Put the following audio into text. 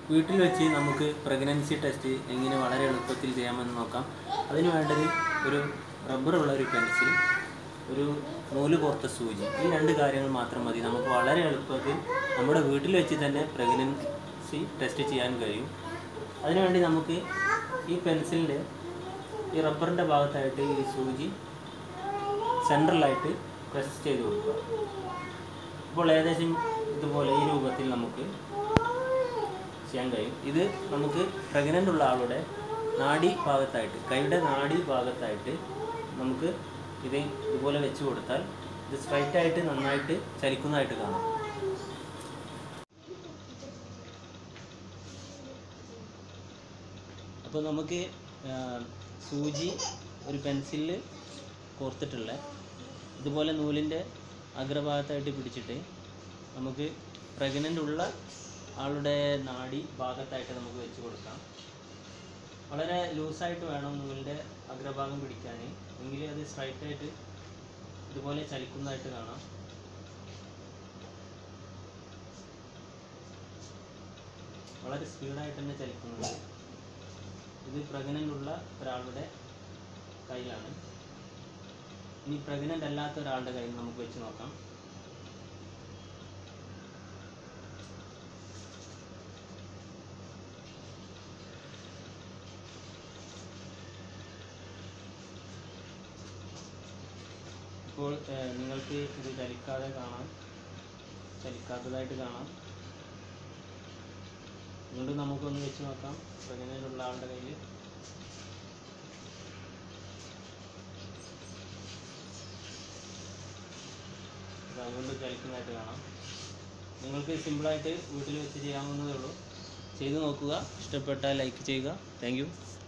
വീട്ടിൽ വെച്ച് നമുക്ക് പ്രഗ്നൻസി ടെസ്റ്റ് എങ്ങനെ വളരെ എളുപ്പത്തിൽ ചെയ്യാമെന്ന് നോക്കാം അതിന് വേണ്ടത് ഒരു റബ്ബറുള്ള ഒരു പെൻസിൽ ഒരു നൂല് കോർത്ത സൂചി ഈ രണ്ട് കാര്യങ്ങൾ മാത്രം മതി നമുക്ക് വളരെ എളുപ്പത്തിൽ നമ്മുടെ വീട്ടിൽ വെച്ച് തന്നെ പ്രഗ്നൻസി ടെസ്റ്റ് ചെയ്യാൻ കഴിയും അതിനുവേണ്ടി നമുക്ക് ഈ പെൻസിലിൻ്റെ ഈ റബ്ബറിൻ്റെ ഭാഗത്തായിട്ട് ഈ സൂചി സെൻട്രലായിട്ട് പ്രസ് ചെയ്ത് കൊടുക്കുക അപ്പോൾ ഏകദേശം ഇതുപോലെ ഈ രൂപത്തിൽ നമുക്ക് ചെയ്യാൻ കഴിയും ഇത് നമുക്ക് പ്രഗ്നൻ്റ് ഉള്ള ആളുടെ നാഡി ഭാഗത്തായിട്ട് കൈയുടെ നാഡി ഭാഗത്തായിട്ട് നമുക്ക് ഇത് ഇതുപോലെ വെച്ച് കൊടുത്താൽ ഇത് സ്ട്രൈറ്റ് ആയിട്ട് നന്നായിട്ട് ചലിക്കുന്നതായിട്ട് കാണാം അപ്പോൾ നമുക്ക് ആ, സൂചി ഒരു പെൻസിലിൽ കോർത്തിട്ടുള്ള ഇതുപോലെ നൂലിൻ്റെ അഗ്രഭാഗത്തായിട്ട് പിടിച്ചിട്ട് നമുക്ക് പ്രഗ്നൻ്റ് ഉള്ള ആളുടെ നാഡി ഭാഗത്തായിട്ട് നമുക്ക് വെച്ച് കൊടുക്കാം വളരെ ലൂസായിട്ട് വേണം നൂലിൻ്റെ അഗ്രഭാഗം പിടിക്കാൻ എങ്കിൽ അത് സ്ട്രൈറ്റ് ആയിട്ട് ഇതുപോലെ ചലിക്കുന്നതായിട്ട് കാണാം വളരെ സ്പീഡായിട്ട് തന്നെ ചലിക്കുന്നുണ്ട് ഇത് പ്രഗ്നൻ്റ് ഉള്ള ഒരാളുടെ കയ്യിലാണ് ഇനി പ്രഗ്നൻ്റ് അല്ലാത്ത ഒരാളുടെ കയ്യിൽ നമുക്ക് വെച്ച് നോക്കാം ഇപ്പോൾ ഏഹ്, നിങ്ങൾക്ക് ഇത് ചലിക്കാതെ കാണാം ചലിക്കാത്തതായിട്ട് കാണാം വീണ്ടും നമുക്കൊന്ന് വെച്ച് നോക്കാം പ്രഗ്നൻ്റ് ഉള്ള ആളുടെ കയ്യിൽ വീണ്ടും ചലിക്കുന്നതായിട്ട് കാണാം നിങ്ങൾക്ക് സിമ്പിളായിട്ട് വീട്ടിൽ വെച്ച് ചെയ്യാവുന്നതേ ഉള്ളൂ ചെയ്തു നോക്കുക ഇഷ്ടപ്പെട്ടാൽ ലൈക്ക് ചെയ്യുക താങ്ക്